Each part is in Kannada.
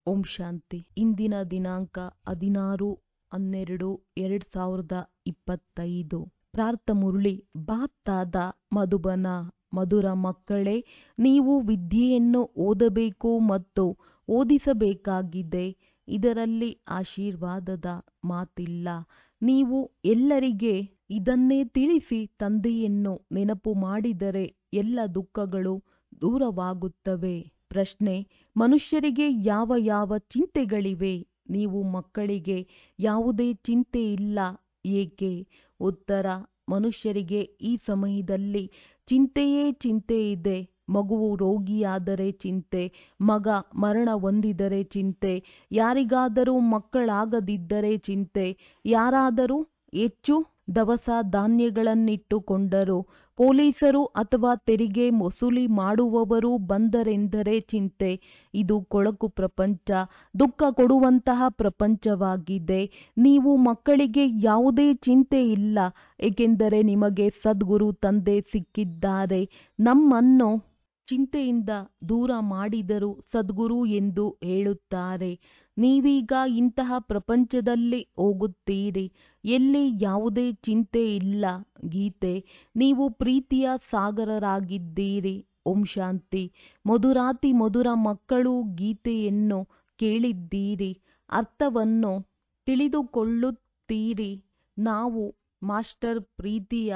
ಓಂ ಶಾಂತಿ ಇಂದಿನ ದಿನಾಂಕ ಹದಿನಾರು ಹನ್ನೆರಡು ಎರಡು ಸಾವಿರದ ಇಪ್ಪತ್ತೈದು ಪ್ರಾರ್ಥ ಮುರಳಿ ಬಾಪ್ತಾದ ಮಧುಬನ ಮಧುರ ಮಕ್ಕಳೇ ನೀವು ವಿದ್ಯೆಯನ್ನು ಓದಬೇಕು ಮತ್ತು ಓದಿಸಬೇಕಾಗಿದೆ ಇದರಲ್ಲಿ ಆಶೀರ್ವಾದದ ಮಾತಿಲ್ಲ ನೀವು ಎಲ್ಲರಿಗೆ ಇದನ್ನೇ ತಿಳಿಸಿ ತಂದೆಯನ್ನು ನೆನಪು ಮಾಡಿದರೆ ಎಲ್ಲ ದುಃಖಗಳು ದೂರವಾಗುತ್ತವೆ ಪ್ರಶ್ನೆ ಮನುಷ್ಯರಿಗೆ ಯಾವ ಯಾವ ಚಿಂತೆಗಳಿವೆ ನೀವು ಮಕ್ಕಳಿಗೆ ಯಾವುದೇ ಚಿಂತೆ ಇಲ್ಲ ಏಕೆ ಉತ್ತರ ಮನುಷ್ಯರಿಗೆ ಈ ಸಮಯದಲ್ಲಿ ಚಿಂತೆಯೇ ಚಿಂತೆ ಇದೆ ಮಗುವು ರೋಗಿಯಾದರೆ ಚಿಂತೆ ಮಗ ಮರಣ ಹೊಂದಿದರೆ ಚಿಂತೆ ಯಾರಿಗಾದರೂ ಮಕ್ಕಳಾಗದಿದ್ದರೆ ಚಿಂತೆ ಯಾರಾದರೂ ಹೆಚ್ಚು ದವಸ ಧಾನ್ಯಗಳನ್ನಿಟ್ಟುಕೊಂಡರು ಪೊಲೀಸರು ಅಥವಾ ತೆರಿಗೆ ವಸೂಲಿ ಮಾಡುವವರು ಬಂದರೆಂದರೆ ಚಿಂತೆ ಇದು ಕೊಳಕು ಪ್ರಪಂಚ ದುಃಖ ಕೊಡುವಂತಹ ಪ್ರಪಂಚವಾಗಿದೆ ನೀವು ಮಕ್ಕಳಿಗೆ ಯಾವುದೇ ಚಿಂತೆ ಇಲ್ಲ ಏಕೆಂದರೆ ನಿಮಗೆ ಸದ್ಗುರು ತಂದೆ ಸಿಕ್ಕಿದ್ದಾರೆ ನಮ್ಮನ್ನು ಚಿಂತೆಯಿಂದ ದೂರ ಮಾಡಿದರು ಸದ್ಗುರು ಎಂದು ಹೇಳುತ್ತಾರೆ ನೀವೀಗ ಇಂತಹ ಪ್ರಪಂಚದಲ್ಲಿ ಹೋಗುತ್ತೀರಿ ಎಲ್ಲಿ ಯಾವುದೇ ಚಿಂತೆ ಇಲ್ಲ ಗೀತೆ ನೀವು ಪ್ರೀತಿಯ ಸಾಗರರಾಗಿದ್ದೀರಿ ಓಂ ಶಾಂತಿ ಮಧುರಾತಿ ಮಧುರ ಮಕ್ಕಳು ಗೀತೆಯನ್ನು ಕೇಳಿದ್ದೀರಿ ಅರ್ಥವನ್ನು ತಿಳಿದುಕೊಳ್ಳುತ್ತೀರಿ ನಾವು ಮಾಸ್ಟರ್ ಪ್ರೀತಿಯ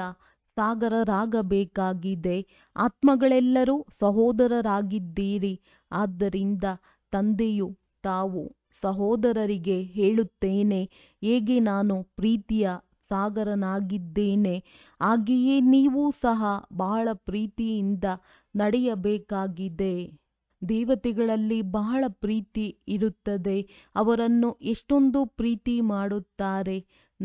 ಸಾಗರರಾಗಬೇಕಾಗಿದೆ ಆತ್ಮಗಳೆಲ್ಲರೂ ಸಹೋದರರಾಗಿದ್ದೀರಿ ಆದ್ದರಿಂದ ತಂದೆಯು ತಾವು ಸಹೋದರರಿಗೆ ಹೇಳುತ್ತೇನೆ ಹೇಗೆ ನಾನು ಪ್ರೀತಿಯ ಸಾಗರನಾಗಿದ್ದೇನೆ ಹಾಗೆಯೇ ನೀವು ಸಹ ಬಹಳ ಪ್ರೀತಿಯಿಂದ ನಡೆಯಬೇಕಾಗಿದೆ ದೇವತೆಗಳಲ್ಲಿ ಬಹಳ ಪ್ರೀತಿ ಇರುತ್ತದೆ ಅವರನ್ನು ಎಷ್ಟೊಂದು ಪ್ರೀತಿ ಮಾಡುತ್ತಾರೆ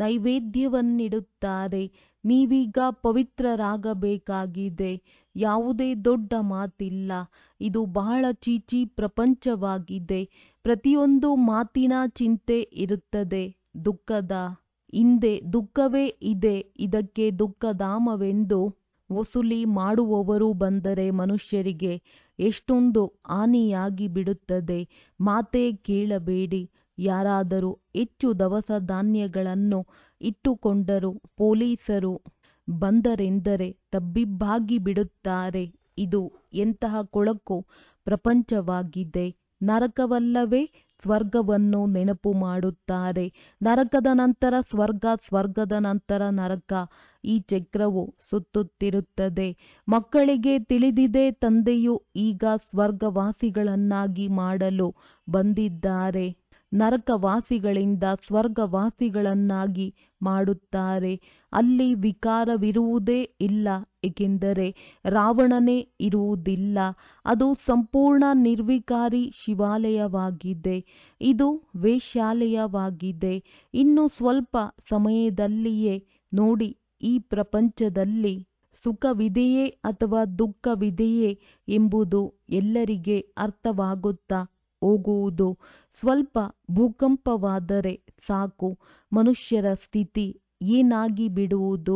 ನೈವೇದ್ಯವನ್ನಿಡುತ್ತಾರೆ ನೀವೀಗ ಪವಿತ್ರರಾಗಬೇಕಾಗಿದೆ ಯಾವುದೇ ದೊಡ್ಡ ಮಾತಿಲ್ಲ ಇದು ಬಹಳ ಚೀಚಿ ಪ್ರಪಂಚವಾಗಿದೆ ಪ್ರತಿಯೊಂದು ಮಾತಿನ ಚಿಂತೆ ಇರುತ್ತದೆ ದುಃಖದ ಹಿಂದೆ ದುಃಖವೇ ಇದೆ ಇದಕ್ಕೆ ದುಃಖಧಾಮವೆಂದು ವಸೂಲಿ ಮಾಡುವವರು ಬಂದರೆ ಮನುಷ್ಯರಿಗೆ ಎಷ್ಟೊಂದು ಹಾನಿಯಾಗಿ ಬಿಡುತ್ತದೆ ಮಾತೇ ಕೇಳಬೇಡಿ ಯಾರಾದರೂ ಹೆಚ್ಚು ದವಸ ಧಾನ್ಯಗಳನ್ನು ಇಟ್ಟುಕೊಂಡರು ಪೊಲೀಸರು ಬಂದರೆಂದರೆ ತಬ್ಬಿಬ್ಬಾಗಿ ಬಿಡುತ್ತಾರೆ ಇದು ಎಂತಹ ಕೊಳಕು ಪ್ರಪಂಚವಾಗಿದೆ ನರಕವಲ್ಲವೇ ಸ್ವರ್ಗವನ್ನು ನೆನಪು ಮಾಡುತ್ತಾರೆ ನರಕದ ನಂತರ ಸ್ವರ್ಗ ಸ್ವರ್ಗದ ನಂತರ ನರಕ ಈ ಚಕ್ರವು ಸುತ್ತುತ್ತಿರುತ್ತದೆ ಮಕ್ಕಳಿಗೆ ತಿಳಿದಿದೆ ತಂದೆಯು ಈಗ ಸ್ವರ್ಗವಾಸಿಗಳನ್ನಾಗಿ ಮಾಡಲು ಬಂದಿದ್ದಾರೆ ನರಕವಾಸಿಗಳಿಂದ ಸ್ವರ್ಗವಾಸಿಗಳನ್ನಾಗಿ ಮಾಡುತ್ತಾರೆ ಅಲ್ಲಿ ವಿಕಾರವಿರುವುದೇ ಇಲ್ಲ ಏಕೆಂದರೆ ರಾವಣನೇ ಇರುವುದಿಲ್ಲ ಅದು ಸಂಪೂರ್ಣ ನಿರ್ವಿಕಾರಿ ಶಿವಾಲಯವಾಗಿದೆ ಇದು ವೇಶ್ಯಾಲಯವಾಗಿದೆ ಇನ್ನು ಸ್ವಲ್ಪ ಸಮಯದಲ್ಲಿಯೇ ನೋಡಿ ಈ ಪ್ರಪಂಚದಲ್ಲಿ ಸುಖವಿದೆಯೇ ಅಥವಾ ದುಃಖವಿದೆಯೇ ಎಂಬುದು ಎಲ್ಲರಿಗೆ ಅರ್ಥವಾಗುತ್ತಾ ಹೋಗುವುದು ಸ್ವಲ್ಪ ಭೂಕಂಪವಾದರೆ ಸಾಕು ಮನುಷ್ಯರ ಸ್ಥಿತಿ ಏನಾಗಿ ಬಿಡುವುದು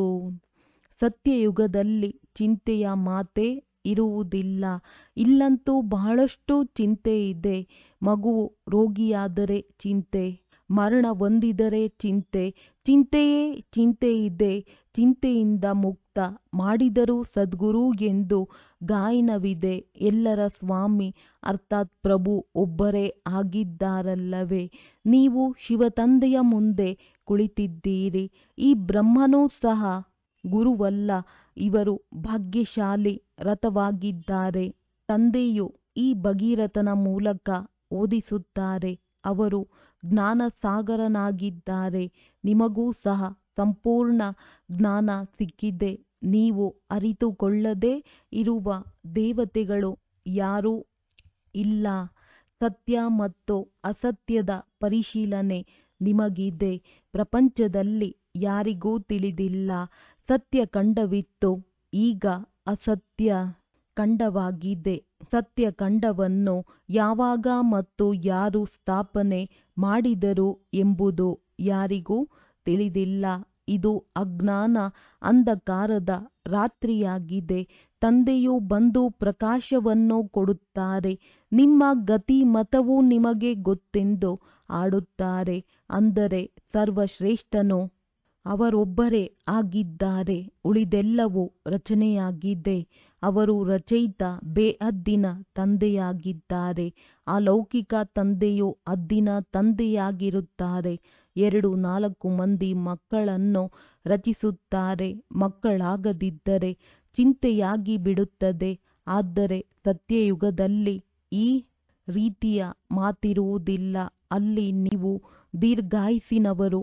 ಸತ್ಯಯುಗದಲ್ಲಿ ಚಿಂತೆಯ ಮಾತೇ ಇರುವುದಿಲ್ಲ ಇಲ್ಲಂತೂ ಬಹಳಷ್ಟು ಚಿಂತೆ ಇದೆ ಮಗುವು ರೋಗಿಯಾದರೆ ಚಿಂತೆ ಮರಣ ಹೊಂದಿದರೆ ಚಿಂತೆ ಚಿಂತೆಯೇ ಚಿಂತೆ ಇದೆ ಚಿಂತೆಯಿಂದ ಮುಕ್ತ ಮಾಡಿದರೂ ಸದ್ಗುರು ಎಂದು ಗಾಯನವಿದೆ ಎಲ್ಲರ ಸ್ವಾಮಿ ಅರ್ಥಾತ್ ಪ್ರಭು ಒಬ್ಬರೇ ಆಗಿದ್ದಾರಲ್ಲವೇ ನೀವು ಶಿವತಂದೆಯ ಮುಂದೆ ಕುಳಿತಿದ್ದೀರಿ ಈ ಬ್ರಹ್ಮನೂ ಸಹ ಗುರುವಲ್ಲ ಇವರು ಭಾಗ್ಯಶಾಲಿ ರಥವಾಗಿದ್ದಾರೆ ತಂದೆಯು ಈ ಭಗೀರಥನ ಮೂಲಕ ಓದಿಸುತ್ತಾರೆ ಅವರು ಜ್ಞಾನ ಸಾಗರನಾಗಿದ್ದಾರೆ ನಿಮಗೂ ಸಹ ಸಂಪೂರ್ಣ ಜ್ಞಾನ ಸಿಕ್ಕಿದೆ ನೀವು ಅರಿತುಕೊಳ್ಳದೇ ಇರುವ ದೇವತೆಗಳು ಯಾರೂ ಇಲ್ಲ ಸತ್ಯ ಮತ್ತು ಅಸತ್ಯದ ಪರಿಶೀಲನೆ ನಿಮಗಿದೆ ಪ್ರಪಂಚದಲ್ಲಿ ಯಾರಿಗೂ ತಿಳಿದಿಲ್ಲ ಸತ್ಯ ಕಂಡವಿತ್ತು ಈಗ ಅಸತ್ಯ ಕಂಡವಾಗಿದೆ ಸತ್ಯ ಕಂಡವನ್ನು ಯಾವಾಗ ಮತ್ತು ಯಾರು ಸ್ಥಾಪನೆ ಮಾಡಿದರು ಎಂಬುದು ಯಾರಿಗೂ ತಿಳಿದಿಲ್ಲ ಇದು ಅಜ್ಞಾನ ಅಂಧಕಾರದ ರಾತ್ರಿಯಾಗಿದೆ ತಂದೆಯು ಬಂದು ಪ್ರಕಾಶವನ್ನು ಕೊಡುತ್ತಾರೆ ನಿಮ್ಮ ಗತಿ ಮತವು ನಿಮಗೆ ಗೊತ್ತೆಂದು ಆಡುತ್ತಾರೆ ಅಂದರೆ ಸರ್ವಶ್ರೇಷ್ಠನು ಅವರೊಬ್ಬರೇ ಆಗಿದ್ದಾರೆ ಉಳಿದೆಲ್ಲವೂ ರಚನೆಯಾಗಿದೆ ಅವರು ರಚಯಿತ ಬೇಹದ್ದಿನ ತಂದೆಯಾಗಿದ್ದಾರೆ ಆ ಲೌಕಿಕ ತಂದೆಯು ಹದ್ದಿನ ತಂದೆಯಾಗಿರುತ್ತಾರೆ ಎರಡು ನಾಲ್ಕು ಮಂದಿ ಮಕ್ಕಳನ್ನು ರಚಿಸುತ್ತಾರೆ ಮಕ್ಕಳಾಗದಿದ್ದರೆ ಚಿಂತೆಯಾಗಿ ಬಿಡುತ್ತದೆ ಆದರೆ ಸತ್ಯಯುಗದಲ್ಲಿ ಈ ರೀತಿಯ ಮಾತಿರುವುದಿಲ್ಲ ಅಲ್ಲಿ ನೀವು ದೀರ್ಘಾಯುಸಿನವರು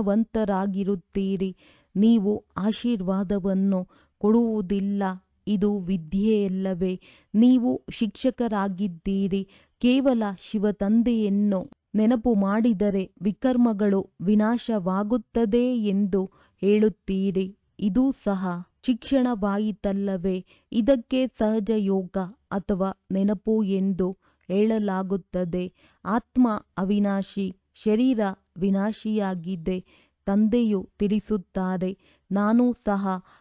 ಧನವಂತರಾಗಿರುತ್ತೀರಿ ನೀವು ಆಶೀರ್ವಾದವನ್ನು ಕೊಡುವುದಿಲ್ಲ ಇದು ವಿದ್ಯೆಯಲ್ಲವೇ ನೀವು ಶಿಕ್ಷಕರಾಗಿದ್ದೀರಿ ಕೇವಲ ಶಿವತಂದೆಯನ್ನು ನೆನಪು ಮಾಡಿದರೆ ವಿಕರ್ಮಗಳು ವಿನಾಶವಾಗುತ್ತದೆ ಎಂದು ಹೇಳುತ್ತೀರಿ ಇದೂ ಸಹ ಶಿಕ್ಷಣವಾಯಿತಲ್ಲವೇ ಇದಕ್ಕೆ ಸಹಜ ಯೋಗ ಅಥವಾ ನೆನಪು ಎಂದು ಹೇಳಲಾಗುತ್ತದೆ ಆತ್ಮ ಅವಿನಾಶಿ ಶರೀರ ವಿನಾಶಿಯಾಗಿದೆ ತಂದೆಯು ತಿಳಿಸುತ್ತಾರೆ ನಾನು ಸಹ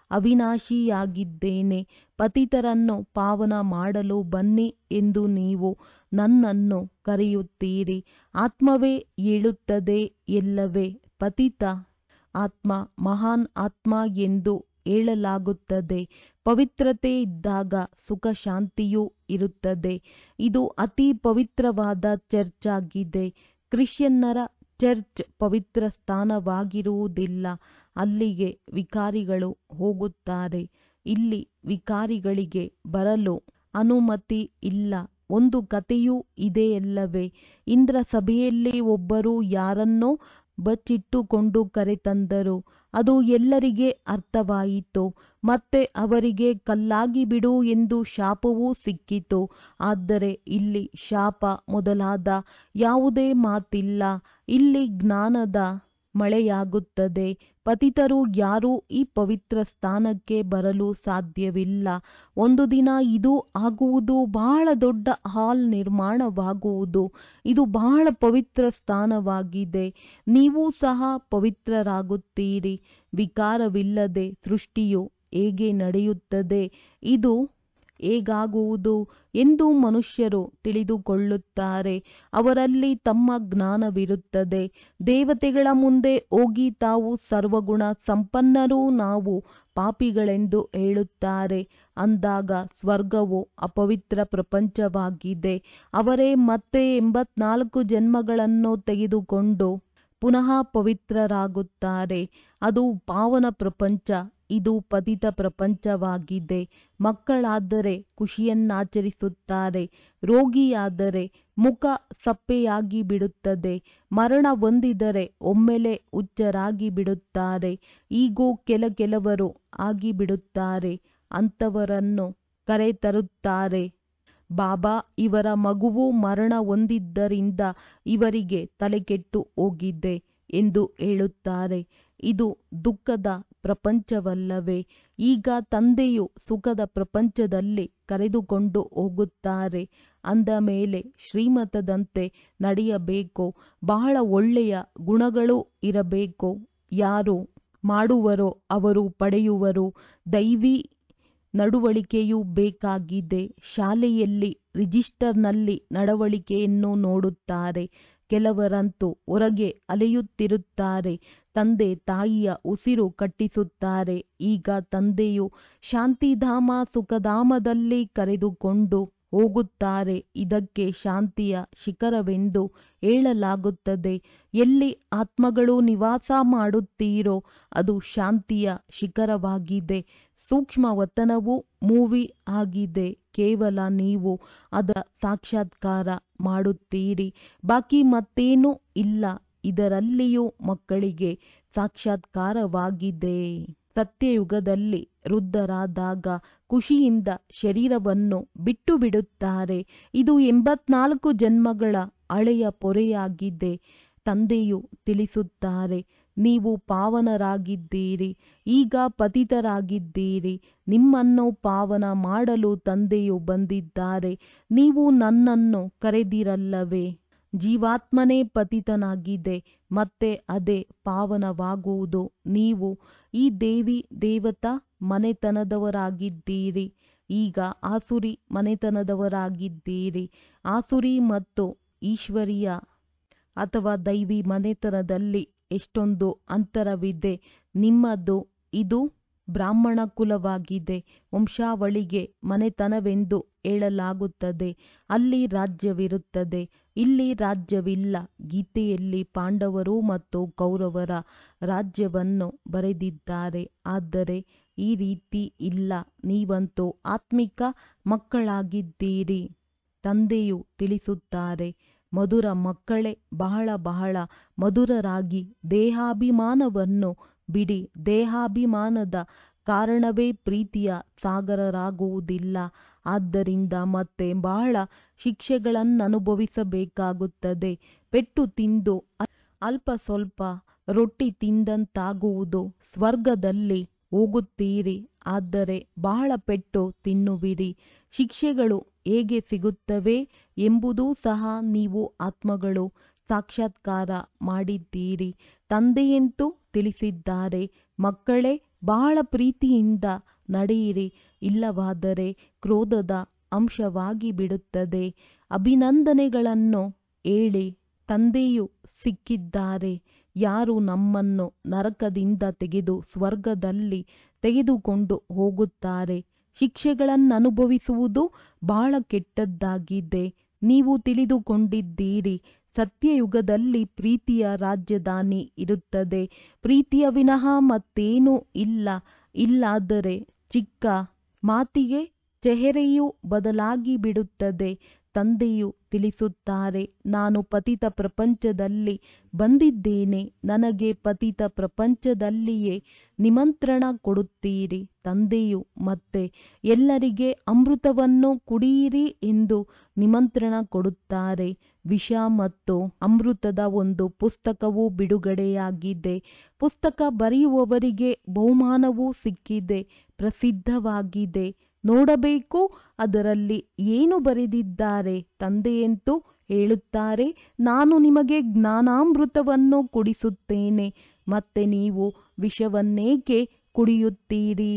ಅವಿನಾಶಿಯಾಗಿದ್ದೇನೆ ಪತಿತರನ್ನು ಪಾವನ ಮಾಡಲು ಬನ್ನಿ ಎಂದು ನೀವು ನನ್ನನ್ನು ಕರೆಯುತ್ತೀರಿ ಆತ್ಮವೇ ಹೇಳುತ್ತದೆ ಎಲ್ಲವೇ ಪತಿತ ಆತ್ಮ ಮಹಾನ್ ಆತ್ಮ ಎಂದು ಹೇಳಲಾಗುತ್ತದೆ ಪವಿತ್ರತೆ ಇದ್ದಾಗ ಸುಖ ಶಾಂತಿಯೂ ಇರುತ್ತದೆ ಇದು ಅತಿ ಪವಿತ್ರವಾದ ಚರ್ಚ್ ಆಗಿದೆ ಕ್ರಿಶ್ಚಿಯನ್ನರ ಚರ್ಚ್ ಪವಿತ್ರ ಸ್ಥಾನವಾಗಿರುವುದಿಲ್ಲ ಅಲ್ಲಿಗೆ ವಿಕಾರಿಗಳು ಹೋಗುತ್ತಾರೆ ಇಲ್ಲಿ ವಿಕಾರಿಗಳಿಗೆ ಬರಲು ಅನುಮತಿ ಇಲ್ಲ ಒಂದು ಕಥೆಯೂ ಇದೆಯಲ್ಲವೇ ಇಂದ್ರ ಸಭೆಯಲ್ಲಿ ಒಬ್ಬರು ಯಾರನ್ನೋ ಬಚ್ಚಿಟ್ಟುಕೊಂಡು ಕರೆತಂದರು ಅದು ಎಲ್ಲರಿಗೆ ಅರ್ಥವಾಯಿತು ಮತ್ತೆ ಅವರಿಗೆ ಕಲ್ಲಾಗಿ ಬಿಡು ಎಂದು ಶಾಪವೂ ಸಿಕ್ಕಿತು ಆದರೆ ಇಲ್ಲಿ ಶಾಪ ಮೊದಲಾದ ಯಾವುದೇ ಮಾತಿಲ್ಲ ಇಲ್ಲಿ ಜ್ಞಾನದ ಮಳೆಯಾಗುತ್ತದೆ ಪತಿತರು ಯಾರೂ ಈ ಪವಿತ್ರ ಸ್ಥಾನಕ್ಕೆ ಬರಲು ಸಾಧ್ಯವಿಲ್ಲ ಒಂದು ದಿನ ಇದು ಆಗುವುದು ಬಹಳ ದೊಡ್ಡ ಹಾಲ್ ನಿರ್ಮಾಣವಾಗುವುದು ಇದು ಬಹಳ ಪವಿತ್ರ ಸ್ಥಾನವಾಗಿದೆ ನೀವು ಸಹ ಪವಿತ್ರರಾಗುತ್ತೀರಿ ವಿಕಾರವಿಲ್ಲದೆ ಸೃಷ್ಟಿಯು ಹೇಗೆ ನಡೆಯುತ್ತದೆ ಇದು ಹೇಗಾಗುವುದು ಎಂದು ಮನುಷ್ಯರು ತಿಳಿದುಕೊಳ್ಳುತ್ತಾರೆ ಅವರಲ್ಲಿ ತಮ್ಮ ಜ್ಞಾನವಿರುತ್ತದೆ ದೇವತೆಗಳ ಮುಂದೆ ಹೋಗಿ ತಾವು ಸರ್ವಗುಣ ಸಂಪನ್ನರೂ ನಾವು ಪಾಪಿಗಳೆಂದು ಹೇಳುತ್ತಾರೆ ಅಂದಾಗ ಸ್ವರ್ಗವು ಅಪವಿತ್ರ ಪ್ರಪಂಚವಾಗಿದೆ ಅವರೇ ಮತ್ತೆ ಎಂಬತ್ನಾಲ್ಕು ಜನ್ಮಗಳನ್ನು ತೆಗೆದುಕೊಂಡು ಪುನಃ ಪವಿತ್ರರಾಗುತ್ತಾರೆ ಅದು ಪಾವನ ಪ್ರಪಂಚ ಇದು ಪತಿತ ಪ್ರಪಂಚವಾಗಿದೆ ಮಕ್ಕಳಾದರೆ ಖುಷಿಯನ್ನಾಚರಿಸುತ್ತಾರೆ ರೋಗಿಯಾದರೆ ಮುಖ ಸಪ್ಪೆಯಾಗಿ ಬಿಡುತ್ತದೆ ಮರಣ ಹೊಂದಿದರೆ ಒಮ್ಮೆಲೆ ಹುಚ್ಚರಾಗಿ ಬಿಡುತ್ತಾರೆ ಈಗೂ ಕೆಲ ಕೆಲವರು ಆಗಿಬಿಡುತ್ತಾರೆ ಅಂಥವರನ್ನು ಕರೆತರುತ್ತಾರೆ ಬಾಬಾ ಇವರ ಮಗುವು ಮರಣ ಹೊಂದಿದ್ದರಿಂದ ಇವರಿಗೆ ತಲೆಕೆಟ್ಟು ಹೋಗಿದೆ ಎಂದು ಹೇಳುತ್ತಾರೆ ಇದು ದುಃಖದ ಪ್ರಪಂಚವಲ್ಲವೇ ಈಗ ತಂದೆಯು ಸುಖದ ಪ್ರಪಂಚದಲ್ಲಿ ಕರೆದುಕೊಂಡು ಹೋಗುತ್ತಾರೆ ಅಂದ ಮೇಲೆ ಶ್ರೀಮತದಂತೆ ನಡೆಯಬೇಕು ಬಹಳ ಒಳ್ಳೆಯ ಗುಣಗಳು ಇರಬೇಕು ಯಾರು ಮಾಡುವರೋ ಅವರು ಪಡೆಯುವರು ದೈವಿ ನಡವಳಿಕೆಯೂ ಬೇಕಾಗಿದೆ ಶಾಲೆಯಲ್ಲಿ ರಿಜಿಸ್ಟರ್ನಲ್ಲಿ ನಡವಳಿಕೆಯನ್ನು ನೋಡುತ್ತಾರೆ ಕೆಲವರಂತೂ ಹೊರಗೆ ಅಲೆಯುತ್ತಿರುತ್ತಾರೆ ತಂದೆ ತಾಯಿಯ ಉಸಿರು ಕಟ್ಟಿಸುತ್ತಾರೆ ಈಗ ತಂದೆಯು ಶಾಂತಿಧಾಮ ಸುಖಧಾಮದಲ್ಲಿ ಕರೆದುಕೊಂಡು ಹೋಗುತ್ತಾರೆ ಇದಕ್ಕೆ ಶಾಂತಿಯ ಶಿಖರವೆಂದು ಹೇಳಲಾಗುತ್ತದೆ ಎಲ್ಲಿ ಆತ್ಮಗಳು ನಿವಾಸ ಮಾಡುತ್ತೀರೋ ಅದು ಶಾಂತಿಯ ಶಿಖರವಾಗಿದೆ ಸೂಕ್ಷ್ಮ ವತನವು ಮೂವಿ ಆಗಿದೆ ಕೇವಲ ನೀವು ಅದರ ಸಾಕ್ಷಾತ್ಕಾರ ಮಾಡುತ್ತೀರಿ ಬಾಕಿ ಮತ್ತೇನೂ ಇಲ್ಲ ಇದರಲ್ಲಿಯೂ ಮಕ್ಕಳಿಗೆ ಸಾಕ್ಷಾತ್ಕಾರವಾಗಿದೆ ಸತ್ಯಯುಗದಲ್ಲಿ ವೃದ್ಧರಾದಾಗ ಖುಷಿಯಿಂದ ಶರೀರವನ್ನು ಬಿಟ್ಟು ಬಿಡುತ್ತಾರೆ ಇದು ಎಂಬತ್ನಾಲ್ಕು ಜನ್ಮಗಳ ಹಳೆಯ ಪೊರೆಯಾಗಿದೆ ತಂದೆಯು ತಿಳಿಸುತ್ತಾರೆ ನೀವು ಪಾವನರಾಗಿದ್ದೀರಿ ಈಗ ಪತಿತರಾಗಿದ್ದೀರಿ ನಿಮ್ಮನ್ನು ಪಾವನ ಮಾಡಲು ತಂದೆಯು ಬಂದಿದ್ದಾರೆ ನೀವು ನನ್ನನ್ನು ಕರೆದಿರಲ್ಲವೇ ಜೀವಾತ್ಮನೇ ಪತಿತನಾಗಿದೆ ಮತ್ತೆ ಅದೇ ಪಾವನವಾಗುವುದು ನೀವು ಈ ದೇವಿ ದೇವತಾ ಮನೆತನದವರಾಗಿದ್ದೀರಿ ಈಗ ಆಸುರಿ ಮನೆತನದವರಾಗಿದ್ದೀರಿ ಆಸುರಿ ಮತ್ತು ಈಶ್ವರೀಯ ಅಥವಾ ದೈವಿ ಮನೆತನದಲ್ಲಿ ಎಷ್ಟೊಂದು ಅಂತರವಿದೆ ನಿಮ್ಮದು ಇದು ಬ್ರಾಹ್ಮಣ ಕುಲವಾಗಿದೆ ವಂಶಾವಳಿಗೆ ಮನೆತನವೆಂದು ಹೇಳಲಾಗುತ್ತದೆ ಅಲ್ಲಿ ರಾಜ್ಯವಿರುತ್ತದೆ ಇಲ್ಲಿ ರಾಜ್ಯವಿಲ್ಲ ಗೀತೆಯಲ್ಲಿ ಪಾಂಡವರು ಮತ್ತು ಕೌರವರ ರಾಜ್ಯವನ್ನು ಬರೆದಿದ್ದಾರೆ ಆದರೆ ಈ ರೀತಿ ಇಲ್ಲ ನೀವಂತೂ ಆತ್ಮಿಕ ಮಕ್ಕಳಾಗಿದ್ದೀರಿ ತಂದೆಯು ತಿಳಿಸುತ್ತಾರೆ ಮಧುರ ಮಕ್ಕಳೇ ಬಹಳ ಬಹಳ ಮಧುರರಾಗಿ ದೇಹಾಭಿಮಾನವನ್ನು ಬಿಡಿ ದೇಹಾಭಿಮಾನದ ಕಾರಣವೇ ಪ್ರೀತಿಯ ಸಾಗರರಾಗುವುದಿಲ್ಲ ಆದ್ದರಿಂದ ಮತ್ತೆ ಬಹಳ ಶಿಕ್ಷೆಗಳನ್ನನುಭವಿಸಬೇಕಾಗುತ್ತದೆ ಪೆಟ್ಟು ತಿಂದು ಅಲ್ಪ ಸ್ವಲ್ಪ ರೊಟ್ಟಿ ತಿಂದಂತಾಗುವುದು ಸ್ವರ್ಗದಲ್ಲಿ ಹೋಗುತ್ತೀರಿ ಆದರೆ ಬಹಳ ಪೆಟ್ಟು ತಿನ್ನುವಿರಿ ಶಿಕ್ಷೆಗಳು ಹೇಗೆ ಸಿಗುತ್ತವೆ ಎಂಬುದೂ ಸಹ ನೀವು ಆತ್ಮಗಳು ಸಾಕ್ಷಾತ್ಕಾರ ಮಾಡಿದ್ದೀರಿ ತಂದೆಯಂತೂ ತಿಳಿಸಿದ್ದಾರೆ ಮಕ್ಕಳೇ ಬಹಳ ಪ್ರೀತಿಯಿಂದ ನಡೆಯಿರಿ ಇಲ್ಲವಾದರೆ ಕ್ರೋಧದ ಅಂಶವಾಗಿ ಬಿಡುತ್ತದೆ ಅಭಿನಂದನೆಗಳನ್ನು ಹೇಳಿ ತಂದೆಯು ಸಿಕ್ಕಿದ್ದಾರೆ ಯಾರು ನಮ್ಮನ್ನು ನರಕದಿಂದ ತೆಗೆದು ಸ್ವರ್ಗದಲ್ಲಿ ತೆಗೆದುಕೊಂಡು ಹೋಗುತ್ತಾರೆ ಶಿಕ್ಷೆಗಳನ್ನನುಭವಿಸುವುದು ಬಹಳ ಕೆಟ್ಟದ್ದಾಗಿದೆ ನೀವು ತಿಳಿದುಕೊಂಡಿದ್ದೀರಿ ಸತ್ಯಯುಗದಲ್ಲಿ ಪ್ರೀತಿಯ ರಾಜಧಾನಿ ಇರುತ್ತದೆ ಪ್ರೀತಿಯ ವಿನಃ ಮತ್ತೇನೂ ಇಲ್ಲ ಇಲ್ಲಾದರೆ ಚಿಕ್ಕ ಮಾತಿಗೆ ಚೆಹರೆಯೂ ಬದಲಾಗಿ ಬಿಡುತ್ತದೆ ತಂದೆಯು ತಿಳಿಸುತ್ತಾರೆ ನಾನು ಪತಿತ ಪ್ರಪಂಚದಲ್ಲಿ ಬಂದಿದ್ದೇನೆ ನನಗೆ ಪತಿತ ಪ್ರಪಂಚದಲ್ಲಿಯೇ ನಿಮಂತ್ರಣ ಕೊಡುತ್ತೀರಿ ತಂದೆಯು ಮತ್ತೆ ಎಲ್ಲರಿಗೆ ಅಮೃತವನ್ನು ಕುಡಿಯಿರಿ ಎಂದು ನಿಮಂತ್ರಣ ಕೊಡುತ್ತಾರೆ ವಿಷ ಮತ್ತು ಅಮೃತದ ಒಂದು ಪುಸ್ತಕವು ಬಿಡುಗಡೆಯಾಗಿದೆ ಪುಸ್ತಕ ಬರೆಯುವವರಿಗೆ ಬಹುಮಾನವೂ ಸಿಕ್ಕಿದೆ ಪ್ರಸಿದ್ಧವಾಗಿದೆ ನೋಡಬೇಕು ಅದರಲ್ಲಿ ಏನು ಬರೆದಿದ್ದಾರೆ ತಂದೆಯಂತೂ ಹೇಳುತ್ತಾರೆ ನಾನು ನಿಮಗೆ ಜ್ಞಾನಾಮೃತವನ್ನು ಕುಡಿಸುತ್ತೇನೆ ಮತ್ತೆ ನೀವು ವಿಷವನ್ನೇಕೆ ಕುಡಿಯುತ್ತೀರಿ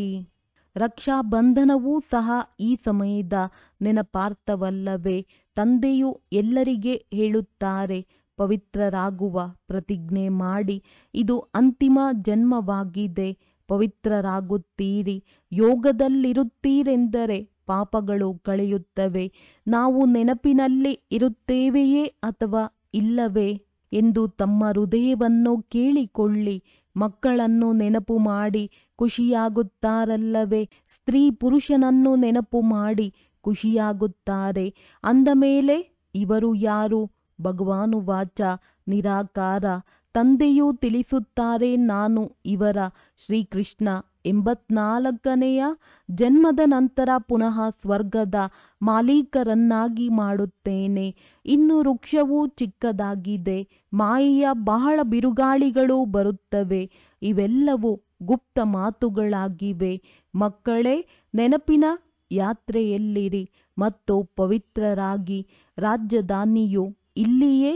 ರಕ್ಷಾಬಂಧನವೂ ಸಹ ಈ ಸಮಯದ ನೆನಪಾರ್ಥವಲ್ಲವೇ ತಂದೆಯು ಎಲ್ಲರಿಗೆ ಹೇಳುತ್ತಾರೆ ಪವಿತ್ರರಾಗುವ ಪ್ರತಿಜ್ಞೆ ಮಾಡಿ ಇದು ಅಂತಿಮ ಜನ್ಮವಾಗಿದೆ ಪವಿತ್ರರಾಗುತ್ತೀರಿ ಯೋಗದಲ್ಲಿರುತ್ತೀರೆಂದರೆ ಪಾಪಗಳು ಕಳೆಯುತ್ತವೆ ನಾವು ನೆನಪಿನಲ್ಲಿ ಇರುತ್ತೇವೆಯೇ ಅಥವಾ ಇಲ್ಲವೇ ಎಂದು ತಮ್ಮ ಹೃದಯವನ್ನು ಕೇಳಿಕೊಳ್ಳಿ ಮಕ್ಕಳನ್ನು ನೆನಪು ಮಾಡಿ ಖುಷಿಯಾಗುತ್ತಾರಲ್ಲವೇ ಸ್ತ್ರೀ ಪುರುಷನನ್ನು ನೆನಪು ಮಾಡಿ ಖುಷಿಯಾಗುತ್ತಾರೆ ಅಂದ ಮೇಲೆ ಇವರು ಯಾರು ಭಗವಾನುವಾಚ ನಿರಾಕಾರ ತಂದೆಯು ತಿಳಿಸುತ್ತಾರೆ ನಾನು ಇವರ ಶ್ರೀಕೃಷ್ಣ ಎಂಬತ್ನಾಲ್ಕನೆಯ ಜನ್ಮದ ನಂತರ ಪುನಃ ಸ್ವರ್ಗದ ಮಾಲೀಕರನ್ನಾಗಿ ಮಾಡುತ್ತೇನೆ ಇನ್ನು ವೃಕ್ಷವು ಚಿಕ್ಕದಾಗಿದೆ ಮಾಯೆಯ ಬಹಳ ಬಿರುಗಾಳಿಗಳು ಬರುತ್ತವೆ ಇವೆಲ್ಲವೂ ಗುಪ್ತ ಮಾತುಗಳಾಗಿವೆ ಮಕ್ಕಳೇ ನೆನಪಿನ ಯಾತ್ರೆಯಲ್ಲಿರಿ ಮತ್ತು ಪವಿತ್ರರಾಗಿ ರಾಜಧಾನಿಯು ಇಲ್ಲಿಯೇ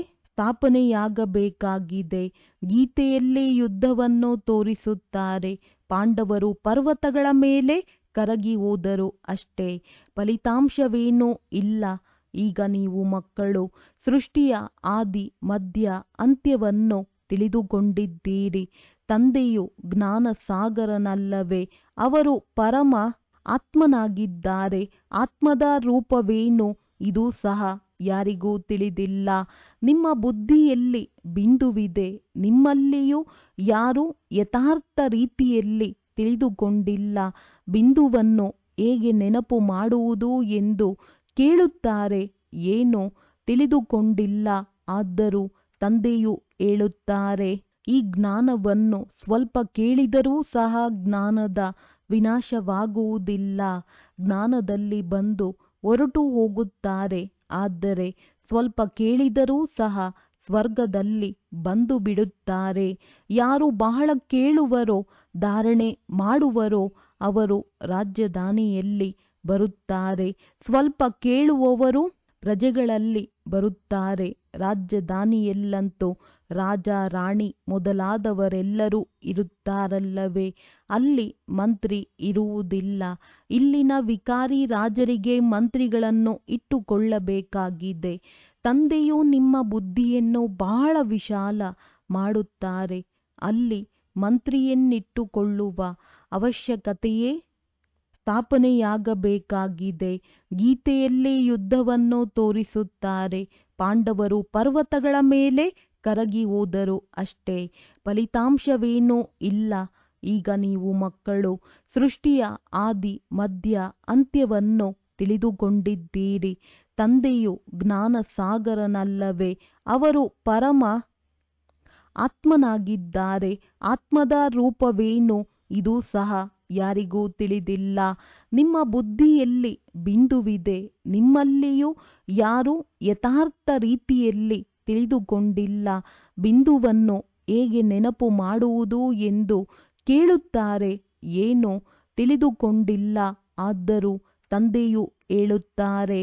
ಸ್ಥಾಪನೆಯಾಗಬೇಕಾಗಿದೆ ಗೀತೆಯಲ್ಲಿ ಯುದ್ಧವನ್ನು ತೋರಿಸುತ್ತಾರೆ ಪಾಂಡವರು ಪರ್ವತಗಳ ಮೇಲೆ ಕರಗಿ ಹೋದರು ಅಷ್ಟೇ ಫಲಿತಾಂಶವೇನೂ ಇಲ್ಲ ಈಗ ನೀವು ಮಕ್ಕಳು ಸೃಷ್ಟಿಯ ಆದಿ ಮಧ್ಯ ಅಂತ್ಯವನ್ನು ತಿಳಿದುಕೊಂಡಿದ್ದೀರಿ ತಂದೆಯು ಜ್ಞಾನ ಸಾಗರನಲ್ಲವೇ ಅವರು ಪರಮ ಆತ್ಮನಾಗಿದ್ದಾರೆ ಆತ್ಮದ ರೂಪವೇನು ಇದು ಸಹ ಯಾರಿಗೂ ತಿಳಿದಿಲ್ಲ ನಿಮ್ಮ ಬುದ್ಧಿಯಲ್ಲಿ ಬಿಂದುವಿದೆ ನಿಮ್ಮಲ್ಲಿಯೂ ಯಾರೂ ಯಥಾರ್ಥ ರೀತಿಯಲ್ಲಿ ತಿಳಿದುಕೊಂಡಿಲ್ಲ ಬಿಂದುವನ್ನು ಹೇಗೆ ನೆನಪು ಮಾಡುವುದು ಎಂದು ಕೇಳುತ್ತಾರೆ ಏನು ತಿಳಿದುಕೊಂಡಿಲ್ಲ ಆದರೂ ತಂದೆಯು ಹೇಳುತ್ತಾರೆ ಈ ಜ್ಞಾನವನ್ನು ಸ್ವಲ್ಪ ಕೇಳಿದರೂ ಸಹ ಜ್ಞಾನದ ವಿನಾಶವಾಗುವುದಿಲ್ಲ ಜ್ಞಾನದಲ್ಲಿ ಬಂದು ಹೊರಟು ಹೋಗುತ್ತಾರೆ ಆದರೆ ಸ್ವಲ್ಪ ಕೇಳಿದರೂ ಸಹ ಸ್ವರ್ಗದಲ್ಲಿ ಬಂದು ಬಿಡುತ್ತಾರೆ ಯಾರು ಬಹಳ ಕೇಳುವರೋ ಧಾರಣೆ ಮಾಡುವರೋ ಅವರು ರಾಜಧಾನಿಯಲ್ಲಿ ಬರುತ್ತಾರೆ ಸ್ವಲ್ಪ ಕೇಳುವವರು ಪ್ರಜೆಗಳಲ್ಲಿ ಬರುತ್ತಾರೆ ರಾಜಧಾನಿಯಲ್ಲಂತೂ ರಾಜ ರಾಣಿ ಮೊದಲಾದವರೆಲ್ಲರೂ ಇರುತ್ತಾರಲ್ಲವೇ ಅಲ್ಲಿ ಮಂತ್ರಿ ಇರುವುದಿಲ್ಲ ಇಲ್ಲಿನ ವಿಕಾರಿ ರಾಜರಿಗೆ ಮಂತ್ರಿಗಳನ್ನು ಇಟ್ಟುಕೊಳ್ಳಬೇಕಾಗಿದೆ ತಂದೆಯು ನಿಮ್ಮ ಬುದ್ಧಿಯನ್ನು ಬಹಳ ವಿಶಾಲ ಮಾಡುತ್ತಾರೆ ಅಲ್ಲಿ ಮಂತ್ರಿಯನ್ನಿಟ್ಟುಕೊಳ್ಳುವ ಅವಶ್ಯಕತೆಯೇ ಸ್ಥಾಪನೆಯಾಗಬೇಕಾಗಿದೆ ಗೀತೆಯಲ್ಲಿ ಯುದ್ಧವನ್ನು ತೋರಿಸುತ್ತಾರೆ ಪಾಂಡವರು ಪರ್ವತಗಳ ಮೇಲೆ ಕರಗಿ ಹೋದರು ಅಷ್ಟೇ ಫಲಿತಾಂಶವೇನೂ ಇಲ್ಲ ಈಗ ನೀವು ಮಕ್ಕಳು ಸೃಷ್ಟಿಯ ಆದಿ ಮಧ್ಯ ಅಂತ್ಯವನ್ನು ತಿಳಿದುಕೊಂಡಿದ್ದೀರಿ ತಂದೆಯು ಜ್ಞಾನ ಸಾಗರನಲ್ಲವೇ ಅವರು ಪರಮ ಆತ್ಮನಾಗಿದ್ದಾರೆ ಆತ್ಮದ ರೂಪವೇನು ಇದು ಸಹ ಯಾರಿಗೂ ತಿಳಿದಿಲ್ಲ ನಿಮ್ಮ ಬುದ್ಧಿಯಲ್ಲಿ ಬಿಂದುವಿದೆ ನಿಮ್ಮಲ್ಲಿಯೂ ಯಾರೂ ಯಥಾರ್ಥ ರೀತಿಯಲ್ಲಿ ತಿಳಿದುಕೊಂಡಿಲ್ಲ ಬಿಂದುವನ್ನು ಹೇಗೆ ನೆನಪು ಮಾಡುವುದು ಎಂದು ಕೇಳುತ್ತಾರೆ ಏನು ತಿಳಿದುಕೊಂಡಿಲ್ಲ ಆದರೂ ತಂದೆಯು ಹೇಳುತ್ತಾರೆ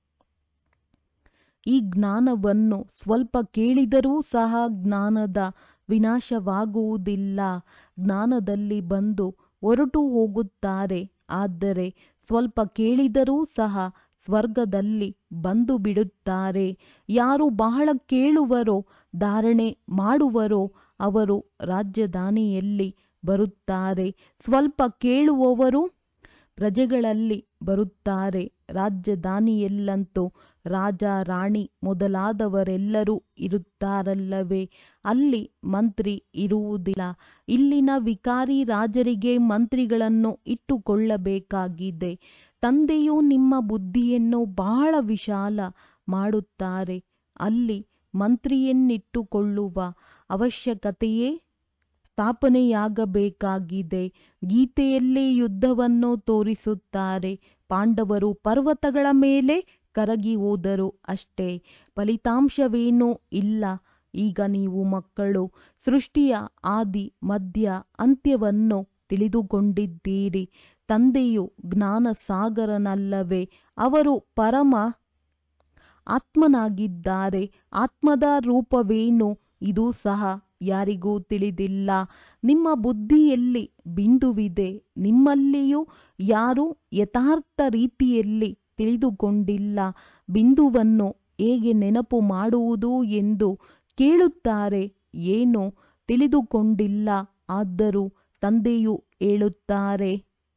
ಈ ಜ್ಞಾನವನ್ನು ಸ್ವಲ್ಪ ಕೇಳಿದರೂ ಸಹ ಜ್ಞಾನದ ವಿನಾಶವಾಗುವುದಿಲ್ಲ ಜ್ಞಾನದಲ್ಲಿ ಬಂದು ಹೊರಟು ಹೋಗುತ್ತಾರೆ ಆದರೆ ಸ್ವಲ್ಪ ಕೇಳಿದರೂ ಸಹ ಸ್ವರ್ಗದಲ್ಲಿ ಬಂದು ಬಿಡುತ್ತಾರೆ ಯಾರು ಬಹಳ ಕೇಳುವರೋ ಧಾರಣೆ ಮಾಡುವರೋ ಅವರು ರಾಜಧಾನಿಯಲ್ಲಿ ಬರುತ್ತಾರೆ ಸ್ವಲ್ಪ ಕೇಳುವವರು ಪ್ರಜೆಗಳಲ್ಲಿ ಬರುತ್ತಾರೆ ರಾಜಧಾನಿಯಲ್ಲಂತೂ ರಾಜ ರಾಣಿ ಮೊದಲಾದವರೆಲ್ಲರೂ ಇರುತ್ತಾರಲ್ಲವೇ ಅಲ್ಲಿ ಮಂತ್ರಿ ಇರುವುದಿಲ್ಲ ಇಲ್ಲಿನ ವಿಕಾರಿ ರಾಜರಿಗೆ ಮಂತ್ರಿಗಳನ್ನು ಇಟ್ಟುಕೊಳ್ಳಬೇಕಾಗಿದೆ ತಂದೆಯು ನಿಮ್ಮ ಬುದ್ಧಿಯನ್ನು ಬಹಳ ವಿಶಾಲ ಮಾಡುತ್ತಾರೆ ಅಲ್ಲಿ ಮಂತ್ರಿಯನ್ನಿಟ್ಟುಕೊಳ್ಳುವ ಅವಶ್ಯಕತೆಯೇ ಸ್ಥಾಪನೆಯಾಗಬೇಕಾಗಿದೆ ಗೀತೆಯಲ್ಲಿ ಯುದ್ಧವನ್ನು ತೋರಿಸುತ್ತಾರೆ ಪಾಂಡವರು ಪರ್ವತಗಳ ಮೇಲೆ ಕರಗಿ ಹೋದರು ಅಷ್ಟೇ ಫಲಿತಾಂಶವೇನೂ ಇಲ್ಲ ಈಗ ನೀವು ಮಕ್ಕಳು ಸೃಷ್ಟಿಯ ಆದಿ ಮಧ್ಯ ಅಂತ್ಯವನ್ನು ತಿಳಿದುಕೊಂಡಿದ್ದೀರಿ ತಂದೆಯು ಜ್ಞಾನ ಸಾಗರನಲ್ಲವೇ ಅವರು ಪರಮ ಆತ್ಮನಾಗಿದ್ದಾರೆ ಆತ್ಮದ ರೂಪವೇನು ಇದು ಸಹ ಯಾರಿಗೂ ತಿಳಿದಿಲ್ಲ ನಿಮ್ಮ ಬುದ್ಧಿಯಲ್ಲಿ ಬಿಂದುವಿದೆ ನಿಮ್ಮಲ್ಲಿಯೂ ಯಾರೂ ಯಥಾರ್ಥ ರೀತಿಯಲ್ಲಿ ತಿಳಿದುಕೊಂಡಿಲ್ಲ ಬಿಂದುವನ್ನು ಹೇಗೆ ನೆನಪು ಮಾಡುವುದು ಎಂದು ಕೇಳುತ್ತಾರೆ ಏನು ತಿಳಿದುಕೊಂಡಿಲ್ಲ ಆದರೂ ತಂದೆಯು ಹೇಳುತ್ತಾರೆ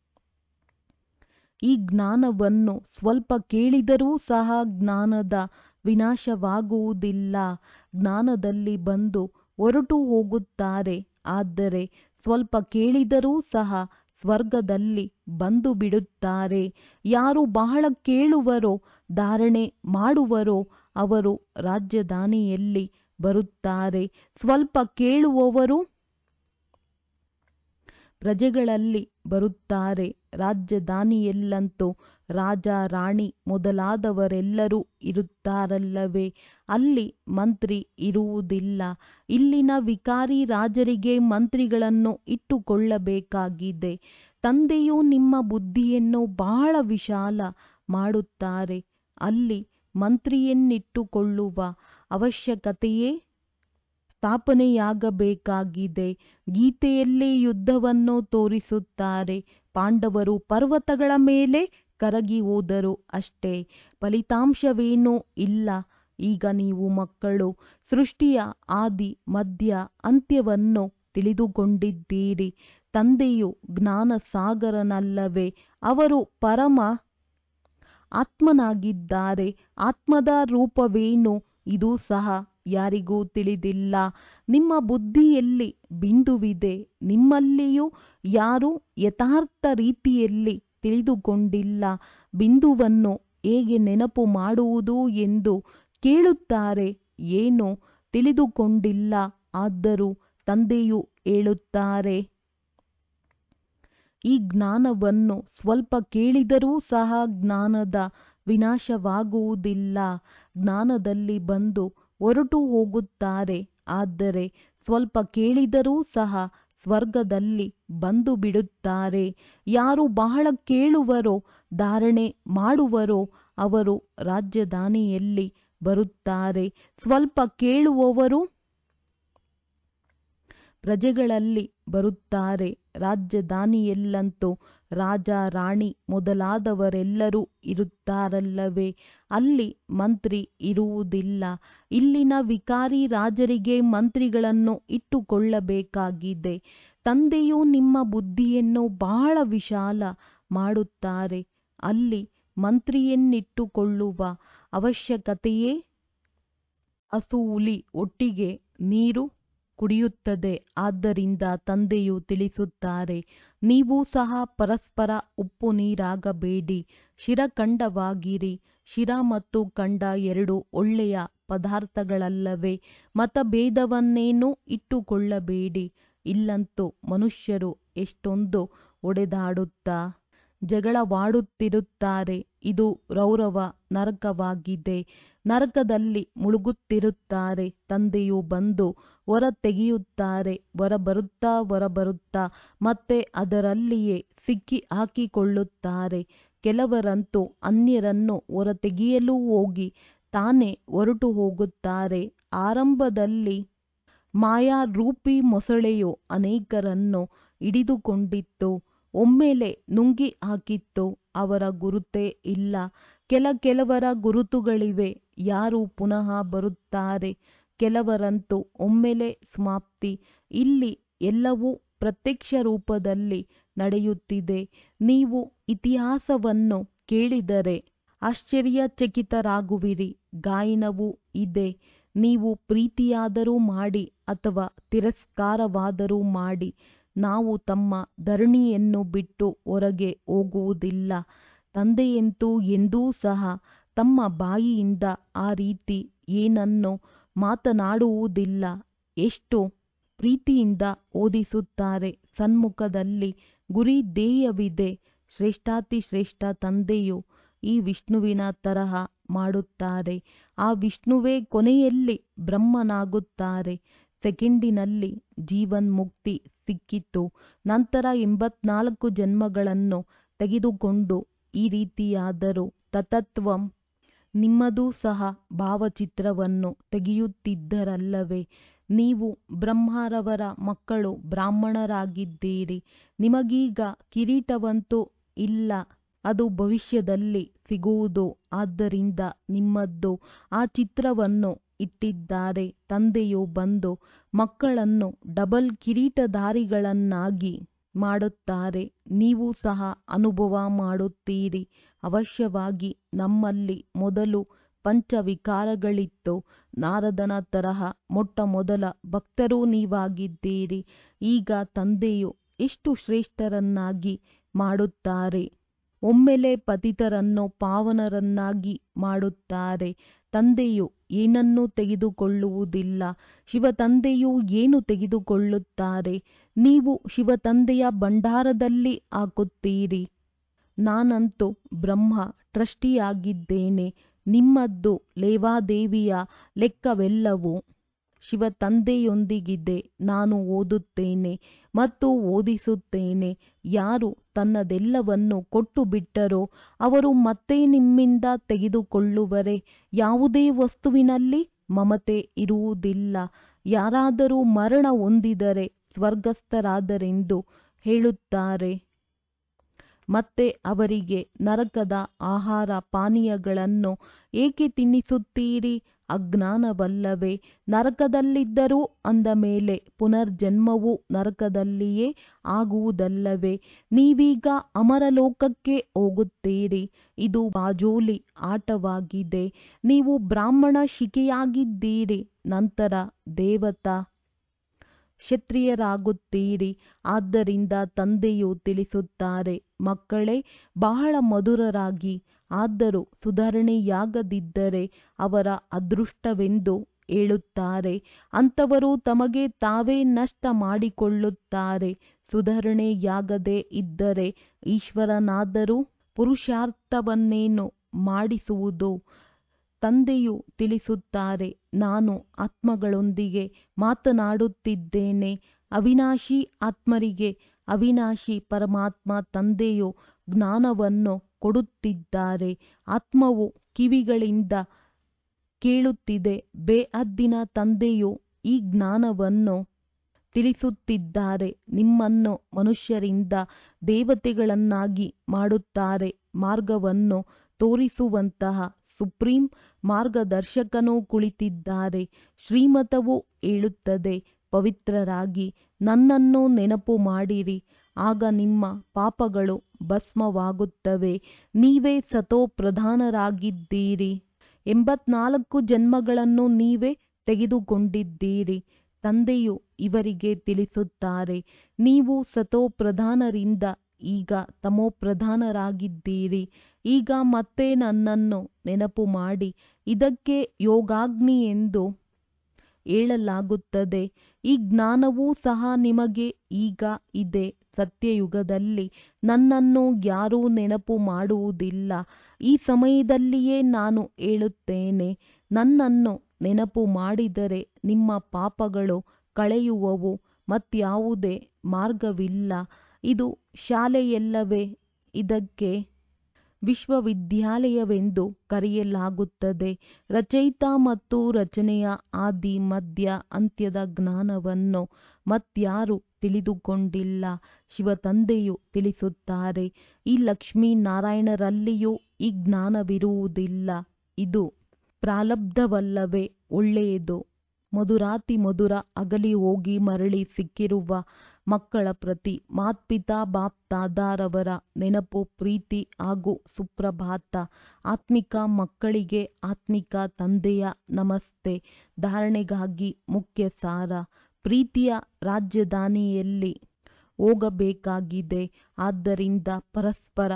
ಈ ಜ್ಞಾನವನ್ನು ಸ್ವಲ್ಪ ಕೇಳಿದರೂ ಸಹ ಜ್ಞಾನದ ವಿನಾಶವಾಗುವುದಿಲ್ಲ ಜ್ಞಾನದಲ್ಲಿ ಬಂದು ಹೊರಟು ಹೋಗುತ್ತಾರೆ ಆದರೆ ಸ್ವಲ್ಪ ಕೇಳಿದರೂ ಸಹ ಸ್ವರ್ಗದಲ್ಲಿ ಬಂದು ಬಿಡುತ್ತಾರೆ ಯಾರು ಬಹಳ ಕೇಳುವರೋ ಧಾರಣೆ ಮಾಡುವರೋ ಅವರು ರಾಜಧಾನಿಯಲ್ಲಿ ಬರುತ್ತಾರೆ ಸ್ವಲ್ಪ ಕೇಳುವವರು ಪ್ರಜೆಗಳಲ್ಲಿ ಬರುತ್ತಾರೆ ರಾಜಧಾನಿಯಲ್ಲಂತೂ ರಾಜ ರಾಣಿ ಮೊದಲಾದವರೆಲ್ಲರೂ ಇರುತ್ತಾರಲ್ಲವೇ ಅಲ್ಲಿ ಮಂತ್ರಿ ಇರುವುದಿಲ್ಲ ಇಲ್ಲಿನ ವಿಕಾರಿ ರಾಜರಿಗೆ ಮಂತ್ರಿಗಳನ್ನು ಇಟ್ಟುಕೊಳ್ಳಬೇಕಾಗಿದೆ ತಂದೆಯು ನಿಮ್ಮ ಬುದ್ಧಿಯನ್ನು ಬಹಳ ವಿಶಾಲ ಮಾಡುತ್ತಾರೆ ಅಲ್ಲಿ ಮಂತ್ರಿಯನ್ನಿಟ್ಟುಕೊಳ್ಳುವ ಅವಶ್ಯಕತೆಯೇ ಸ್ಥಾಪನೆಯಾಗಬೇಕಾಗಿದೆ ಗೀತೆಯಲ್ಲಿ ಯುದ್ಧವನ್ನು ತೋರಿಸುತ್ತಾರೆ ಪಾಂಡವರು ಪರ್ವತಗಳ ಮೇಲೆ ಕರಗಿ ಹೋದರು ಅಷ್ಟೇ ಫಲಿತಾಂಶವೇನೂ ಇಲ್ಲ ಈಗ ನೀವು ಮಕ್ಕಳು ಸೃಷ್ಟಿಯ ಆದಿ ಮಧ್ಯ ಅಂತ್ಯವನ್ನು ತಿಳಿದುಕೊಂಡಿದ್ದೀರಿ ತಂದೆಯು ಜ್ಞಾನ ಸಾಗರನಲ್ಲವೇ ಅವರು ಪರಮ ಆತ್ಮನಾಗಿದ್ದಾರೆ ಆತ್ಮದ ರೂಪವೇನು ಇದು ಸಹ ಯಾರಿಗೂ ತಿಳಿದಿಲ್ಲ ನಿಮ್ಮ ಬುದ್ಧಿಯಲ್ಲಿ ಬಿಂದುವಿದೆ ನಿಮ್ಮಲ್ಲಿಯೂ ಯಾರೂ ಯಥಾರ್ಥ ರೀತಿಯಲ್ಲಿ ತಿಳಿದುಕೊಂಡಿಲ್ಲ ಬಿಂದುವನ್ನು ಹೇಗೆ ನೆನಪು ಮಾಡುವುದು ಎಂದು ಕೇಳುತ್ತಾರೆ ಏನು ತಿಳಿದುಕೊಂಡಿಲ್ಲ ಆದರೂ ತಂದೆಯು ಹೇಳುತ್ತಾರೆ ಈ ಜ್ಞಾನವನ್ನು ಸ್ವಲ್ಪ ಕೇಳಿದರೂ ಸಹ ಜ್ಞಾನದ ವಿನಾಶವಾಗುವುದಿಲ್ಲ ಜ್ಞಾನದಲ್ಲಿ ಬಂದು ಹೊರಟು ಹೋಗುತ್ತಾರೆ ಆದರೆ ಸ್ವಲ್ಪ ಕೇಳಿದರೂ ಸಹ ಸ್ವರ್ಗದಲ್ಲಿ ಬಂದು ಬಿಡುತ್ತಾರೆ ಯಾರು ಬಹಳ ಕೇಳುವರೋ ಧಾರಣೆ ಮಾಡುವರೋ ಅವರು ರಾಜಧಾನಿಯಲ್ಲಿ ಬರುತ್ತಾರೆ ಸ್ವಲ್ಪ ಕೇಳುವವರು ಪ್ರಜೆಗಳಲ್ಲಿ ಬರುತ್ತಾರೆ ರಾಜಧಾನಿಯಲ್ಲಂತೂ ರಾಜ ರಾಣಿ ಮೊದಲಾದವರೆಲ್ಲರೂ ಇರುತ್ತಾರಲ್ಲವೇ ಅಲ್ಲಿ ಮಂತ್ರಿ ಇರುವುದಿಲ್ಲ ಇಲ್ಲಿನ ವಿಕಾರಿ ರಾಜರಿಗೆ ಮಂತ್ರಿಗಳನ್ನು ಇಟ್ಟುಕೊಳ್ಳಬೇಕಾಗಿದೆ ತಂದೆಯು ನಿಮ್ಮ ಬುದ್ಧಿಯನ್ನು ಬಹಳ ವಿಶಾಲ ಮಾಡುತ್ತಾರೆ ಅಲ್ಲಿ ಮಂತ್ರಿಯನ್ನಿಟ್ಟುಕೊಳ್ಳುವ ಅವಶ್ಯಕತೆಯೇ ಹಸು ಹುಲಿ ಒಟ್ಟಿಗೆ ನೀರು ಕುಡಿಯುತ್ತದೆ ಆದ್ದರಿಂದ ತಂದೆಯು ತಿಳಿಸುತ್ತಾರೆ ನೀವು ಸಹ ಪರಸ್ಪರ ಉಪ್ಪು ನೀರಾಗಬೇಡಿ ಶಿರಖಂಡವಾಗಿರಿ ಶಿರ ಮತ್ತು ಖಂಡ ಎರಡು ಒಳ್ಳೆಯ ಪದಾರ್ಥಗಳಲ್ಲವೇ ಮತಭೇದವನ್ನೇನೂ ಇಟ್ಟುಕೊಳ್ಳಬೇಡಿ ಇಲ್ಲಂತೂ ಮನುಷ್ಯರು ಎಷ್ಟೊಂದು ಹೊಡೆದಾಡುತ್ತಾ ಜಗಳವಾಡುತ್ತಿರುತ್ತಾರೆ ಇದು ರೌರವ ನರಕವಾಗಿದೆ ನರಕದಲ್ಲಿ ಮುಳುಗುತ್ತಿರುತ್ತಾರೆ ತಂದೆಯು ಬಂದು ಹೊರ ತೆಗೆಯುತ್ತಾರೆ ಹೊರಬರುತ್ತಾ ಹೊರಬರುತ್ತಾ ಮತ್ತೆ ಅದರಲ್ಲಿಯೇ ಸಿಕ್ಕಿ ಹಾಕಿಕೊಳ್ಳುತ್ತಾರೆ ಕೆಲವರಂತೂ ಅನ್ಯರನ್ನು ಹೊರತೆಗೆಯಲು ಹೋಗಿ ತಾನೇ ಹೊರಟು ಹೋಗುತ್ತಾರೆ ಆರಂಭದಲ್ಲಿ ಮಾಯಾರೂಪಿ ಮೊಸಳೆಯು ಅನೇಕರನ್ನು ಹಿಡಿದುಕೊಂಡಿತ್ತು ಒಮ್ಮೆಲೆ ನುಂಗಿ ಹಾಕಿತ್ತು ಅವರ ಗುರುತೇ ಇಲ್ಲ ಕೆಲ ಕೆಲವರ ಗುರುತುಗಳಿವೆ ಯಾರು ಪುನಃ ಬರುತ್ತಾರೆ ಕೆಲವರಂತೂ ಒಮ್ಮೆಲೆ ಸಮಾಪ್ತಿ ಇಲ್ಲಿ ಎಲ್ಲವೂ ಪ್ರತ್ಯಕ್ಷ ರೂಪದಲ್ಲಿ ನಡೆಯುತ್ತಿದೆ ನೀವು ಇತಿಹಾಸವನ್ನು ಕೇಳಿದರೆ ಆಶ್ಚರ್ಯಚಕಿತರಾಗುವಿರಿ ಗಾಯನವೂ ಇದೆ ನೀವು ಪ್ರೀತಿಯಾದರೂ ಮಾಡಿ ಅಥವಾ ತಿರಸ್ಕಾರವಾದರೂ ಮಾಡಿ ನಾವು ತಮ್ಮ ಧರಣಿಯನ್ನು ಬಿಟ್ಟು ಹೊರಗೆ ಹೋಗುವುದಿಲ್ಲ ತಂದೆಯಂತೂ ಎಂದೂ ಸಹ ತಮ್ಮ ಬಾಯಿಯಿಂದ ಆ ರೀತಿ ಏನನ್ನು ಮಾತನಾಡುವುದಿಲ್ಲ ಎಷ್ಟು ಪ್ರೀತಿಯಿಂದ ಓದಿಸುತ್ತಾರೆ ಸನ್ಮುಖದಲ್ಲಿ ಗುರಿ ಧ್ಯೇಯವಿದೆ ಶ್ರೇಷ್ಠಾತಿಶ್ರೇಷ್ಠ ತಂದೆಯು ಈ ವಿಷ್ಣುವಿನ ತರಹ ಮಾಡುತ್ತಾರೆ ಆ ವಿಷ್ಣುವೇ ಕೊನೆಯಲ್ಲಿ ಬ್ರಹ್ಮನಾಗುತ್ತಾರೆ ಸೆಕೆಂಡಿನಲ್ಲಿ ಜೀವನ್ಮುಕ್ತಿ ಸಿಕ್ಕಿತು ನಂತರ ಎಂಬತ್ನಾಲ್ಕು ಜನ್ಮಗಳನ್ನು ತೆಗೆದುಕೊಂಡು ಈ ರೀತಿಯಾದರೂ ತತತ್ವಂ ನಿಮ್ಮದೂ ಸಹ ಭಾವಚಿತ್ರವನ್ನು ತೆಗೆಯುತ್ತಿದ್ದರಲ್ಲವೇ ನೀವು ಬ್ರಹ್ಮರವರ ಮಕ್ಕಳು ಬ್ರಾಹ್ಮಣರಾಗಿದ್ದೀರಿ ನಿಮಗೀಗ ಕಿರೀಟವಂತೂ ಇಲ್ಲ ಅದು ಭವಿಷ್ಯದಲ್ಲಿ ಸಿಗುವುದು ಆದ್ದರಿಂದ ನಿಮ್ಮದ್ದು ಆ ಚಿತ್ರವನ್ನು ಇಟ್ಟಿದ್ದಾರೆ ತಂದೆಯು ಬಂದು ಮಕ್ಕಳನ್ನು ಡಬಲ್ ಕಿರೀಟಧಾರಿಗಳನ್ನಾಗಿ ಮಾಡುತ್ತಾರೆ ನೀವು ಸಹ ಅನುಭವ ಮಾಡುತ್ತೀರಿ ಅವಶ್ಯವಾಗಿ ನಮ್ಮಲ್ಲಿ ಮೊದಲು ಪಂಚವಿಕಾರಗಳಿತ್ತು ನಾರದನ ತರಹ ಮೊಟ್ಟ ಮೊದಲ ಭಕ್ತರೂ ನೀವಾಗಿದ್ದೀರಿ ಈಗ ತಂದೆಯು ಎಷ್ಟು ಶ್ರೇಷ್ಠರನ್ನಾಗಿ ಮಾಡುತ್ತಾರೆ ಒಮ್ಮೆಲೆ ಪತಿತರನ್ನು ಪಾವನರನ್ನಾಗಿ ಮಾಡುತ್ತಾರೆ ತಂದೆಯು ಏನನ್ನೂ ತೆಗೆದುಕೊಳ್ಳುವುದಿಲ್ಲ ಶಿವತಂದೆಯು ಏನು ತೆಗೆದುಕೊಳ್ಳುತ್ತಾರೆ ನೀವು ಶಿವತಂದೆಯ ಭಂಡಾರದಲ್ಲಿ ಹಾಕುತ್ತೀರಿ ನಾನಂತೂ ಬ್ರಹ್ಮ ಟ್ರಸ್ಟಿಯಾಗಿದ್ದೇನೆ ನಿಮ್ಮದ್ದು ಲೇವಾದೇವಿಯ ಲೆಕ್ಕವೆಲ್ಲವೂ ಶಿವತಂದೆಯೊಂದಿಗಿದೆ ನಾನು ಓದುತ್ತೇನೆ ಮತ್ತು ಓದಿಸುತ್ತೇನೆ ಯಾರು ತನ್ನದೆಲ್ಲವನ್ನು ಕೊಟ್ಟು ಬಿಟ್ಟರೋ ಅವರು ಮತ್ತೆ ನಿಮ್ಮಿಂದ ತೆಗೆದುಕೊಳ್ಳುವರೆ ಯಾವುದೇ ವಸ್ತುವಿನಲ್ಲಿ ಮಮತೆ ಇರುವುದಿಲ್ಲ ಯಾರಾದರೂ ಮರಣ ಹೊಂದಿದರೆ ಸ್ವರ್ಗಸ್ಥರಾದರೆಂದು ಹೇಳುತ್ತಾರೆ ಮತ್ತೆ ಅವರಿಗೆ ನರಕದ ಆಹಾರ ಪಾನೀಯಗಳನ್ನು ಏಕೆ ತಿನ್ನಿಸುತ್ತೀರಿ ಅಜ್ಞಾನವಲ್ಲವೇ ನರಕದಲ್ಲಿದ್ದರೂ ಅಂದ ಮೇಲೆ ಪುನರ್ಜನ್ಮವು ನರಕದಲ್ಲಿಯೇ ಆಗುವುದಲ್ಲವೇ ನೀವೀಗ ಅಮರಲೋಕಕ್ಕೆ ಹೋಗುತ್ತೀರಿ ಇದು ಬಾಜೋಲಿ ಆಟವಾಗಿದೆ ನೀವು ಬ್ರಾಹ್ಮಣ ಶಿಕೆಯಾಗಿದ್ದೀರಿ ನಂತರ ದೇವತಾ ಕ್ಷತ್ರಿಯರಾಗುತ್ತೀರಿ ಆದ್ದರಿಂದ ತಂದೆಯು ತಿಳಿಸುತ್ತಾರೆ ಮಕ್ಕಳೇ ಬಹಳ ಮಧುರರಾಗಿ ಆದರೂ ಸುಧಾರಣೆಯಾಗದಿದ್ದರೆ ಅವರ ಅದೃಷ್ಟವೆಂದು ಹೇಳುತ್ತಾರೆ ಅಂಥವರು ತಮಗೆ ತಾವೇ ನಷ್ಟ ಮಾಡಿಕೊಳ್ಳುತ್ತಾರೆ ಸುಧಾರಣೆಯಾಗದೇ ಇದ್ದರೆ ಈಶ್ವರನಾದರೂ ಪುರುಷಾರ್ಥವನ್ನೇನು ಮಾಡಿಸುವುದು ತಂದೆಯು ತಿಳಿಸುತ್ತಾರೆ ನಾನು ಆತ್ಮಗಳೊಂದಿಗೆ ಮಾತನಾಡುತ್ತಿದ್ದೇನೆ ಅವಿನಾಶಿ ಆತ್ಮರಿಗೆ ಅವಿನಾಶಿ ಪರಮಾತ್ಮ ತಂದೆಯು ಜ್ಞಾನವನ್ನು ಕೊಡುತ್ತಿದ್ದಾರೆ ಆತ್ಮವು ಕಿವಿಗಳಿಂದ ಕೇಳುತ್ತಿದೆ ಬೇಅದ್ದಿನ ತಂದೆಯು ಈ ಜ್ಞಾನವನ್ನು ತಿಳಿಸುತ್ತಿದ್ದಾರೆ ನಿಮ್ಮನ್ನು ಮನುಷ್ಯರಿಂದ ದೇವತೆಗಳನ್ನಾಗಿ ಮಾಡುತ್ತಾರೆ ಮಾರ್ಗವನ್ನು ತೋರಿಸುವಂತಹ ಸುಪ್ರೀಂ ಮಾರ್ಗದರ್ಶಕನು ಕುಳಿತಿದ್ದಾರೆ ಶ್ರೀಮತವು ಹೇಳುತ್ತದೆ ಪವಿತ್ರರಾಗಿ ನನ್ನನ್ನು ನೆನಪು ಮಾಡಿರಿ ಆಗ ನಿಮ್ಮ ಪಾಪಗಳು ಭಸ್ಮವಾಗುತ್ತವೆ ನೀವೇ ಸತೋ ಪ್ರಧಾನರಾಗಿದ್ದೀರಿ ಎಂಬತ್ನಾಲ್ಕು ಜನ್ಮಗಳನ್ನು ನೀವೇ ತೆಗೆದುಕೊಂಡಿದ್ದೀರಿ ತಂದೆಯು ಇವರಿಗೆ ತಿಳಿಸುತ್ತಾರೆ ನೀವು ಸತೋ ಪ್ರಧಾನರಿಂದ ಈಗ ತಮೋ ಪ್ರಧಾನರಾಗಿದ್ದೀರಿ ಈಗ ಮತ್ತೆ ನನ್ನನ್ನು ನೆನಪು ಮಾಡಿ ಇದಕ್ಕೆ ಯೋಗಾಗ್ನಿ ಎಂದು ಹೇಳಲಾಗುತ್ತದೆ ಈ ಜ್ಞಾನವೂ ಸಹ ನಿಮಗೆ ಈಗ ಇದೆ ಸತ್ಯಯುಗದಲ್ಲಿ ನನ್ನನ್ನು ಯಾರೂ ನೆನಪು ಮಾಡುವುದಿಲ್ಲ ಈ ಸಮಯದಲ್ಲಿಯೇ ನಾನು ಹೇಳುತ್ತೇನೆ ನನ್ನನ್ನು ನೆನಪು ಮಾಡಿದರೆ ನಿಮ್ಮ ಪಾಪಗಳು ಕಳೆಯುವವು ಮತ್ಯಾವುದೇ ಮಾರ್ಗವಿಲ್ಲ ಇದು ಶಾಲೆಯಲ್ಲವೇ ಇದಕ್ಕೆ ವಿಶ್ವವಿದ್ಯಾಲಯವೆಂದು ಕರೆಯಲಾಗುತ್ತದೆ ರಚಯಿತ ಮತ್ತು ರಚನೆಯ ಆದಿ ಮಧ್ಯ ಅಂತ್ಯದ ಜ್ಞಾನವನ್ನು ಮತ್ಯಾರು ತಿಳಿದುಕೊಂಡಿಲ್ಲ ಶಿವತಂದೆಯು ತಿಳಿಸುತ್ತಾರೆ ಈ ಲಕ್ಷ್ಮೀನಾರಾಯಣರಲ್ಲಿಯೂ ಈ ಜ್ಞಾನವಿರುವುದಿಲ್ಲ ಇದು ಪ್ರಾರಬ್ಧವಲ್ಲವೇ ಒಳ್ಳೆಯದು ಮಧುರಾತಿ ಮಧುರ ಅಗಲಿ ಹೋಗಿ ಮರಳಿ ಸಿಕ್ಕಿರುವ ಮಕ್ಕಳ ಪ್ರತಿ ಮಾತ್ಪಿತಾ ಬಾಪ್ ತಾದಾರವರ ನೆನಪು ಪ್ರೀತಿ ಹಾಗೂ ಸುಪ್ರಭಾತ ಆತ್ಮಿಕ ಮಕ್ಕಳಿಗೆ ಆತ್ಮಿಕ ತಂದೆಯ ನಮಸ್ತೆ ಧಾರಣೆಗಾಗಿ ಮುಖ್ಯ ಸಾರ ಪ್ರೀತಿಯ ರಾಜಧಾನಿಯಲ್ಲಿ ಹೋಗಬೇಕಾಗಿದೆ ಆದ್ದರಿಂದ ಪರಸ್ಪರ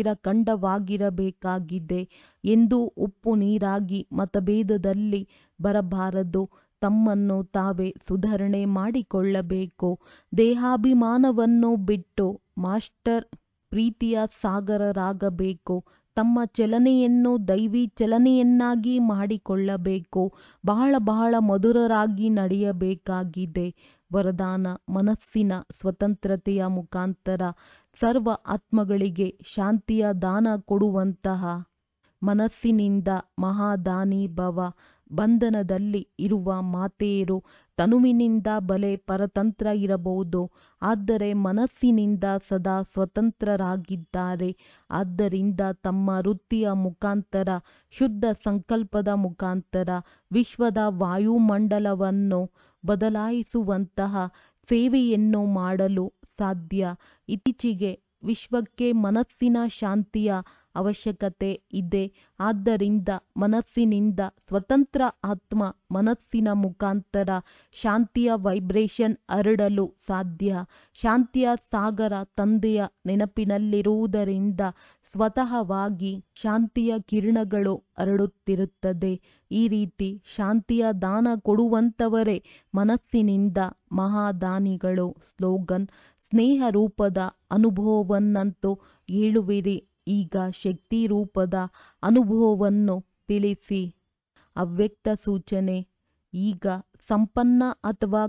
ಶಿರಖಂಡವಾಗಿರಬೇಕಾಗಿದೆ ಎಂದು ಉಪ್ಪು ನೀರಾಗಿ ಮತಭೇದದಲ್ಲಿ ಬರಬಾರದು ತಮ್ಮನ್ನು ತಾವೇ ಸುಧಾರಣೆ ಮಾಡಿಕೊಳ್ಳಬೇಕು ದೇಹಾಭಿಮಾನವನ್ನು ಬಿಟ್ಟು ಮಾಸ್ಟರ್ ಪ್ರೀತಿಯ ಸಾಗರರಾಗಬೇಕು ತಮ್ಮ ಚಲನೆಯನ್ನು ದೈವಿ ಚಲನೆಯನ್ನಾಗಿ ಮಾಡಿಕೊಳ್ಳಬೇಕು ಬಹಳ ಬಹಳ ಮಧುರರಾಗಿ ನಡೆಯಬೇಕಾಗಿದೆ ವರದಾನ ಮನಸ್ಸಿನ ಸ್ವತಂತ್ರತೆಯ ಮುಖಾಂತರ ಸರ್ವ ಆತ್ಮಗಳಿಗೆ ಶಾಂತಿಯ ದಾನ ಕೊಡುವಂತಹ ಮನಸ್ಸಿನಿಂದ ಮಹಾದಾನಿ ಭವ ಬಂಧನದಲ್ಲಿ ಇರುವ ಮಾತೆಯರು ತನುವಿನಿಂದ ಬಲೆ ಪರತಂತ್ರ ಇರಬಹುದು ಆದರೆ ಮನಸ್ಸಿನಿಂದ ಸದಾ ಸ್ವತಂತ್ರರಾಗಿದ್ದಾರೆ ಆದ್ದರಿಂದ ತಮ್ಮ ವೃತ್ತಿಯ ಮುಖಾಂತರ ಶುದ್ಧ ಸಂಕಲ್ಪದ ಮುಖಾಂತರ ವಿಶ್ವದ ವಾಯುಮಂಡಲವನ್ನು ಬದಲಾಯಿಸುವಂತಹ ಸೇವೆಯನ್ನು ಮಾಡಲು ಸಾಧ್ಯ ಇತ್ತೀಚೆಗೆ ವಿಶ್ವಕ್ಕೆ ಮನಸ್ಸಿನ ಶಾಂತಿಯ ಅವಶ್ಯಕತೆ ಇದೆ ಆದ್ದರಿಂದ ಮನಸ್ಸಿನಿಂದ ಸ್ವತಂತ್ರ ಆತ್ಮ ಮನಸ್ಸಿನ ಮುಖಾಂತರ ಶಾಂತಿಯ ವೈಬ್ರೇಷನ್ ಹರಡಲು ಸಾಧ್ಯ ಶಾಂತಿಯ ಸಾಗರ ತಂದೆಯ ನೆನಪಿನಲ್ಲಿರುವುದರಿಂದ ಸ್ವತಃವಾಗಿ ಶಾಂತಿಯ ಕಿರಣಗಳು ಹರಡುತ್ತಿರುತ್ತದೆ ಈ ರೀತಿ ಶಾಂತಿಯ ದಾನ ಕೊಡುವಂತವರೇ ಮನಸ್ಸಿನಿಂದ ಮಹಾದಾನಿಗಳು ಸ್ಲೋಗನ್ ಸ್ನೇಹ ರೂಪದ ಅನುಭವವನ್ನಂತೂ ಹೇಳುವಿರಿ ಈಗ ಶಕ್ತಿ ರೂಪದ ಅನುಭವವನ್ನು ತಿಳಿಸಿ ಅವ್ಯಕ್ತ ಸೂಚನೆ ಈಗ ಸಂಪನ್ನ ಅಥವಾ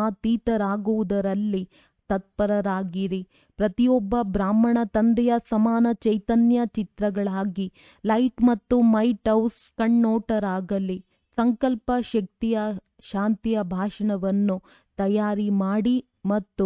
ಕರ್ಮಾತೀತರಾಗುವುದರಲ್ಲಿ ತತ್ಪರರಾಗಿರಿ ಪ್ರತಿಯೊಬ್ಬ ಬ್ರಾಹ್ಮಣ ತಂದೆಯ ಸಮಾನ ಚೈತನ್ಯ ಚಿತ್ರಗಳಾಗಿ ಲೈಟ್ ಮತ್ತು ಮೈಟ್ ಹೌಸ್ ಕಣ್ಣೋಟರಾಗಲಿ ಸಂಕಲ್ಪ ಶಕ್ತಿಯ ಶಾಂತಿಯ ಭಾಷಣವನ್ನು ತಯಾರಿ ಮಾಡಿ ಮತ್ತು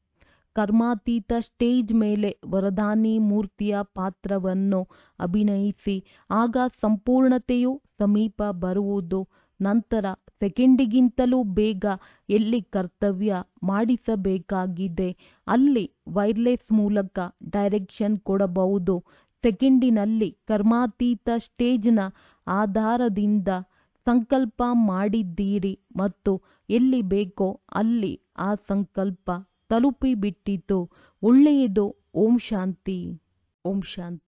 ಕರ್ಮಾತೀತ ಸ್ಟೇಜ್ ಮೇಲೆ ವರದಾನಿ ಮೂರ್ತಿಯ ಪಾತ್ರವನ್ನು ಅಭಿನಯಿಸಿ ಆಗ ಸಂಪೂರ್ಣತೆಯು ಸಮೀಪ ಬರುವುದು ನಂತರ ಸೆಕೆಂಡಿಗಿಂತಲೂ ಬೇಗ ಎಲ್ಲಿ ಕರ್ತವ್ಯ ಮಾಡಿಸಬೇಕಾಗಿದೆ ಅಲ್ಲಿ ವೈರ್ಲೆಸ್ ಮೂಲಕ ಡೈರೆಕ್ಷನ್ ಕೊಡಬಹುದು ಸೆಕೆಂಡಿನಲ್ಲಿ ಕರ್ಮಾತೀತ ಸ್ಟೇಜ್ನ ಆಧಾರದಿಂದ ಸಂಕಲ್ಪ ಮಾಡಿದ್ದೀರಿ ಮತ್ತು ಎಲ್ಲಿ ಬೇಕೋ ಅಲ್ಲಿ ಆ ಸಂಕಲ್ಪ ತಲುಪಿಬಿಟ್ಟಿತು ಒಳ್ಳೆಯದು ಓಂ ಶಾಂತಿ ಓಂ ಶಾಂತಿ